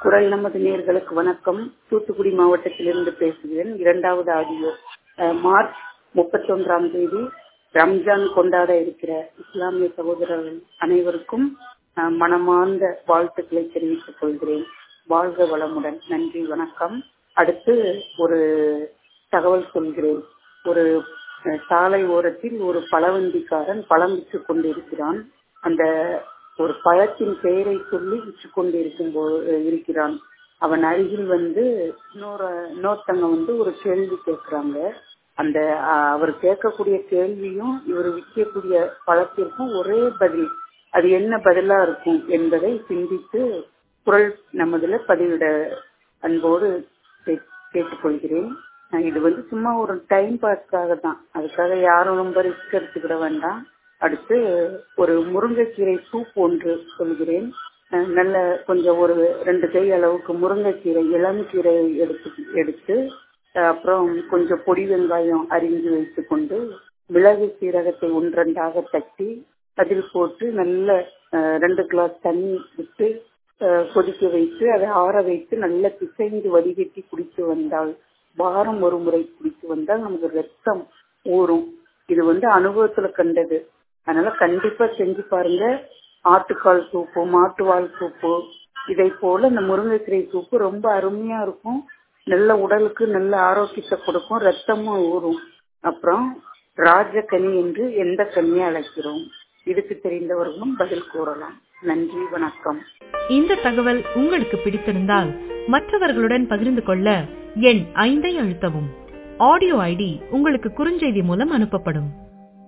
குரல் நமது நேர்களுக்கு வணக்கம் தூத்துக்குடி மாவட்டத்திலிருந்து பேசுகிறேன் இரண்டாவது ஆடியோ அஹ், மார்ச் முப்பத்தொன்றாம் தேதி ரம்ஜான் கொண்டாட இருக்கிற இஸ்லாமிய சகோதரர்கள் அனைவருக்கும் அஹ், மனமார்ந்த வாழ்த்துக்களை தெரிவித்துக் கொள்கிறேன் வாழ்க வளமுடன் நன்றி வணக்கம் அடுத்து ஒரு தகவல் சொல்கிறேன் ஒரு அஹ், சாலை ஓரத்தில் ஒரு பழவண்டிக்காரன் பழம் விற்று கொண்டிருக்கிறான் அந்த ஒரு பழத்தின் பெயரை சொல்லி விற்று கொண்டிருக்கும் போ- இருக்கிறான் அவன் அருகில் வந்து இன்னொரு இன்னொருத்தங்க வந்து ஒரு கேள்வி கேட்கிறாங்க அந்த அஹ், அவர் கேட்கக்கூடிய கேள்வியும் இவர் விற்கக்கூடிய பழத்திற்கும் ஒரே பதில் அது என்ன பதிலா இருக்கும் என்பதை சிந்தித்து குரல் நமதுல பதிவிட அன்போடு கே- கேட்டுக்கொள்கிறேன் அஹ் இது வந்து சும்மா ஒரு டைம் பாஸ்க்காக தான் அதுக்காக யாரும் ரொம்ப ரிஸ்க் எடுத்துக்கிட வேண்டாம் அடுத்து ஒரு முருங்கைக்கீரை சூப் ஒன்று சொல்கிறேன் அஹ் நல்ல கொஞ்சம் ஒரு ரெண்டு கை அளவுக்கு முருங்கைக்கீரை இளம்கீரை எடுத்து எடுத்து அஹ் அப்புறம் கொஞ்சம் பொடி வெங்காயம் அரிஞ்சு வைத்துக்கொண்டு மிளகு சீரகத்தை ஒன்றெண்டாக தட்டி அதில் போட்டு நல்ல அஹ், ரெண்டு கிளாஸ் தண்ணி விட்டு அஹ், கொதிக்க வைத்து அதை ஆற வைத்து நல்ல பிசைந்து வடிகட்டி குடித்து வந்தால் வாரம் ஒரு முறை குடித்து வந்தால் நமக்கு ரத்தம் ஊறும் இது வந்து அனுபவத்துல கண்டது அதனால கண்டிப்பா செஞ்சு பாருங்க ஆட்டுக்கால் சூப்பு மாட்டுவால் சூப்பு இதை போல இந்த முருங்கைக்கீரை சூப்பு ரொம்ப அருமையா இருக்கும் நல்ல உடலுக்கு நல்ல ஆரோக்கியத்தை கொடுக்கும் ரத்தமும் ஊறும் அப்புறம் ராஜகனி என்று எந்த கனியை அழைக்கிறோம் இதுக்கு தெரிந்தவர்களும் பதில் கூறலாம் நன்றி வணக்கம் இந்த தகவல் உங்களுக்கு பிடித்திருந்தால் மற்றவர்களுடன் பகிர்ந்து கொள்ள எண் ஐந்தை அழுத்தவும் ஆடியோ ஐடி உங்களுக்கு குறுஞ்செய்தி மூலம் அனுப்பப்படும்